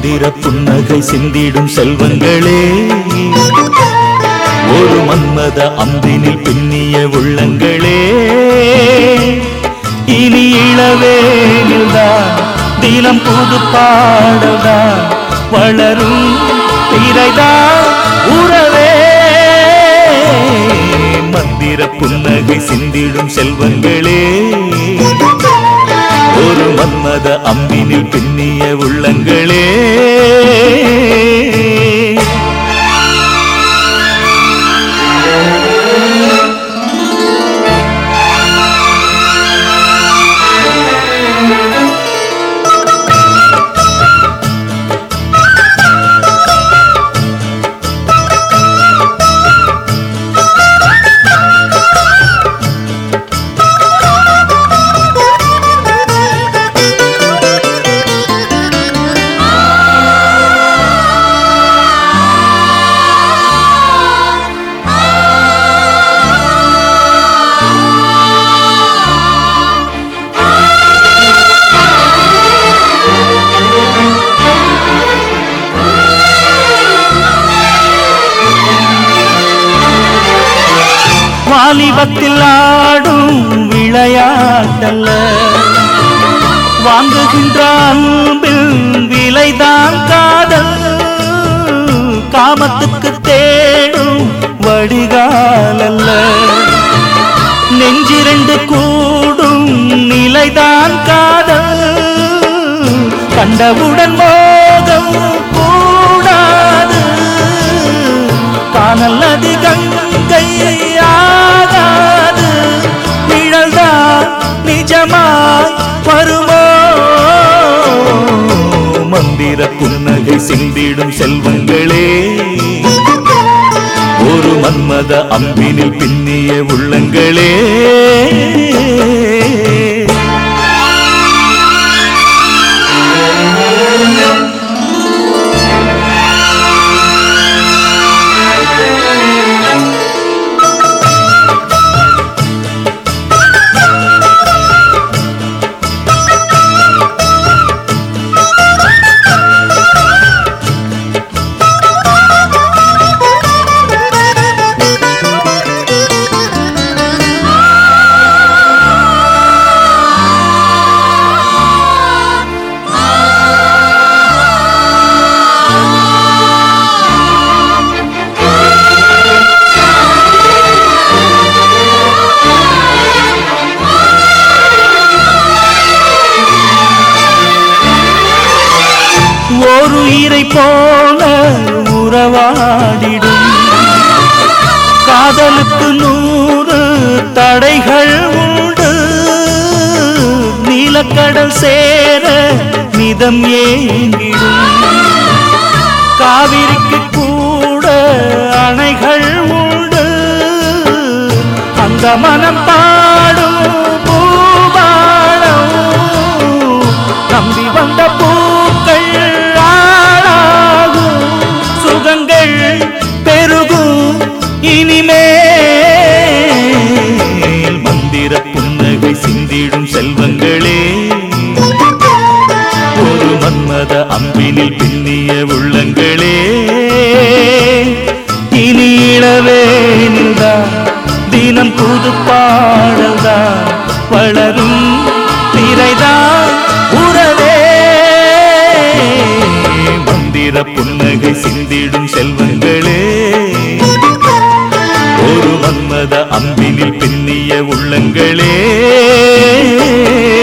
மந்திர புன்னகை சிந்திடும் செல்வங்களே ஒரு மன்மத அம்பினில் பின்னிய உள்ளங்களே இனி இளவேனில்தான் தினம் புது பாடல்தான் வளரும் திரைதான் உறவே மந்திர புன்னகை சிந்திடும் செல்வங்களே ஒரு மன்மத அம்பினில் பின்னிய உள்ளங்களே வாலிபத்தில் ஆடும் விளையாட்டல்ல வாங்குகின்ற அன்பில் விலைதான் காதல் காமத்துக்கு தேடும் வடிகாலல்ல நெஞ்சிரண்டு கூடும் நிலைதான் காதல் கண்டவுடன் மோகம் கூடாது காணல் நதி கங்கை ஆகாது நிழல்தான் நிஜமாய் வருமோ மந்திர புன்னகை சிந்திடும் செல்வங்களே ஒரு மன்மத அம்பினில் பின்னிய உள்ளங்களே ஒரு உயிரை போல உறவாடிடும் காதலுக்கு நூறு தடைகள் உண்டு நீலக்கடல் சேர மிதம் ஏங்கிடும் காவிரிக்கு கூட அணைகள் உண்டு அந்த மனம் பாடும் பூபாடம் நம்பி வந்த பூக்கள் ஆளாகும் சுகங்கள் பெருகும் இனிமேல் மந்திர புன்னகை சிந்திடும் செல்வங்களே ஒரு மன்மத அம்பினில் பின்னிய உள்ளங்களே இனி இளவேனில்தான் தினம் புது பாடல்தான் வளரும் திரைதான் உறவே மந்திர புன்னகை சிந்திடும் செல்வங்களே ஒரு மன்மத அம்பினில் பின்னிய உள்ளங்களே